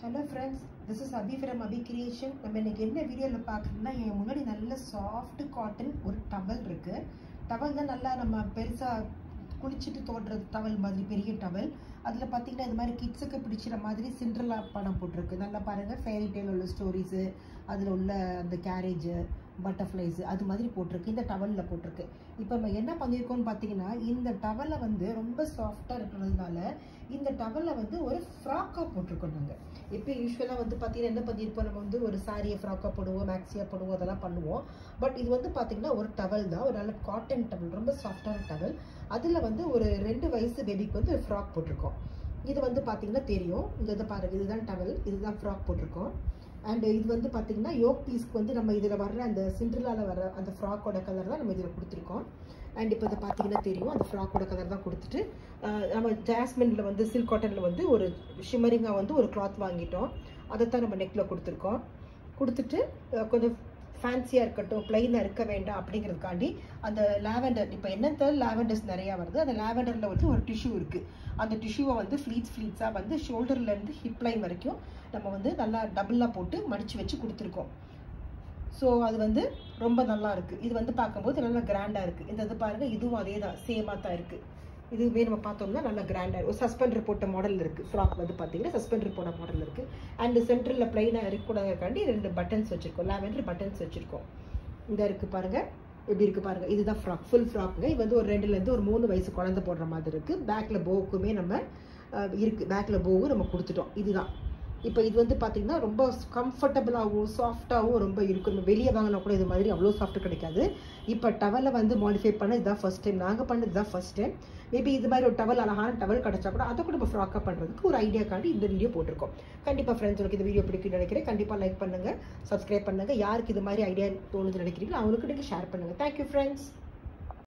hello friends this is Abhi from Abhi creation நம்ம இன்னைக்கு என்ன வீடியோவில் பார்க்குறோம்னா என் முன்னாடி நல்ல சாஃப்ட் காட்டன் ஒரு டவல் இருக்குது டவல் தான் நல்லா நம்ம பெருசாக குளிச்சுட்டு தோடுறது டவல் மாதிரி பெரிய டவல் அதில் பார்த்தீங்கன்னா இது மாதிரி கிட்ஸுக்கு பிடிச்சிற மாதிரி சிண்ட்ரலா படம் போட்டிருக்கு நல்லா பாருங்கள் ஃபேரி டேல் உள்ள ஸ்டோரிஸு அதில் உள்ள அந்த கேரேஜு பட்டர்ஃப்ளைஸு அது மாதிரி போட்டிருக்கு இந்த டவலில் போட்டிருக்கு இப்போ நம்ம என்ன பண்ணியிருக்கோம்னு பார்த்தீங்கன்னா இந்த டவலை வந்து ரொம்ப சாஃப்டாக இருக்கிறதுனால இந்த டவலை வந்து ஒரு ஃப்ராக்காக போட்டிருக்கோம் நாங்கள் இப்போ யூஸ்வலாக வந்து பார்த்தீங்கன்னா என்ன பண்ணியிருப்போம் நம்ம வந்து ஒரு சாரியை ஃப்ராக்காக போடுவோம் மேக்ஸியாக போடுவோம் அதெல்லாம் பண்ணுவோம் பட் இது வந்து பார்த்தீங்கன்னா ஒரு டவல் தான் ஒரு நல்ல காட்டன் டவல் ரொம்ப சாஃப்டான டவல் அதில் வந்து ஒரு ரெண்டு வயசு பேபிக்கு வந்து ஃப்ராக் போட்டிருக்கோம் இது வந்து பார்த்தீங்கன்னா தெரியும் இந்த இதை பாருங்க இதுதான் டவல் இதுதான் ஃப்ராக் போட்டிருக்கோம் அண்ட் இது வந்து பார்த்தீங்கன்னா யோக் பீஸ்க்கு வந்து நம்ம இதில் வர்ற அந்த சிண்ட்ரலாவில் வர அந்த ஃப்ராக்கோட கலர் தான் நம்ம இதில் கொடுத்துருக்கோம் அண்ட் இப்போ இதை பார்த்தீங்கன்னா தெரியும் அந்த ஃப்ராக்கோட கலர் தான் கொடுத்துட்டு நம்ம ஜாஸ்மினில் வந்து சில்க் காட்டனில் வந்து ஒரு ஷிமரிங்காக வந்து ஒரு கிளாத் வாங்கிட்டோம் அதை தான் நம்ம நெக்கில் கொடுத்துருக்கோம் கொடுத்துட்டு கொஞ்சம் ஃபேன்சியாக இருக்கட்டும் பிளைனாக இருக்க வேண்டாம் அப்படிங்கிறதுக்காண்டி அந்த லாவெண்டர் இப்போ என்ன லாவெண்டர்ஸ் நிறையா வருது அந்த லாவெண்டரில் வந்து ஒரு டிஷ்யூ இருக்குது அந்த டிஷ்யூவை வந்து ஃப்ளீட்ஸ் ஃப்ளீட்ஸாக வந்து ஷோல்டர்லேருந்து ஹிப் லைன் வரைக்கும் நம்ம வந்து நல்லா டபுளாக போட்டு மடித்து வச்சு கொடுத்துருக்கோம் ஸோ அது வந்து ரொம்ப நல்லா இருக்குது இது வந்து பார்க்கும்போது நல்லா கிராண்டாக இருக்குது இந்த இது பாருங்கள் இதுவும் அதே தான் சேமாக தான் இருக்குது இதுவுமே நம்ம பார்த்தோம்னா நல்லா கிராண்டாக ஒரு சஸ்பெண்டர் போட்ட மாடல் இருக்குது ஃப்ராக் வந்து பார்த்தீங்கன்னா சஸ்பெண்டர் போட்ட மாடல் இருக்குது அண்ட் சென்டரில் பிளைனாக இருக்கக்கூடாதுக்காண்டி ரெண்டு பட்டன்ஸ் வச்சுருக்கோம் லாவெண்டர் பட்டன்ஸ் வச்சுருக்கோம் இந்த இருக்குது பாருங்கள் எப்படி இருக்குது பாருங்கள் இதுதான் ஃப்ராக் ஃபுல் ஃப்ராக்குங்க இது வந்து ஒரு ரெண்டுலேருந்து ஒரு மூணு வயசு குழந்தை போடுற மாதிரி இருக்குது பேக்கில் போவுக்குமே நம்ம இருக்குது பேக்கில் போவும் நம்ம கொடுத்துட்டோம் இதுதான் இப்போ இது வந்து பார்த்தீங்கன்னா ரொம்ப கம்ஃபர்டபுளாகவும் சாஃப்டாகவும் ரொம்ப இருக்கும் நம்ம வெளியே வாங்கினா கூட இது மாதிரி அவ்வளோ சாஃப்ட் கிடைக்காது இப்போ டவலை வந்து மாடிஃபை பண்ண இதுதான் ஃபஸ்ட் டைம் நாங்கள் பண்ணது இதுதான் ஃபஸ்ட் டைம் மேபி இது மாதிரி ஒரு டவல் அழகான டவல் கிடச்சா கூட அதை கூட நம்ம ஃப்ராக்காக பண்ணுறதுக்கு ஒரு ஐடியாக்காண்டி இந்த வீடியோ போட்டிருக்கோம் கண்டிப்பாக ஃப்ரெண்ட்ஸ் உங்களுக்கு இந்த வீடியோ பிடிக்குன்னு நினைக்கிறேன் கண்டிப்பாக லைக் பண்ணுங்கள் சப்ஸ்கிரைப் பண்ணுங்கள் யாருக்கு இது மாதிரி ஐடியா தோணுது நினைக்கிறீங்களோ அவங்களுக்கு நீங்கள் ஷேர் பண்ணுங்கள் தேங்க்யூ ஃப்ரெண்ட்ஸ்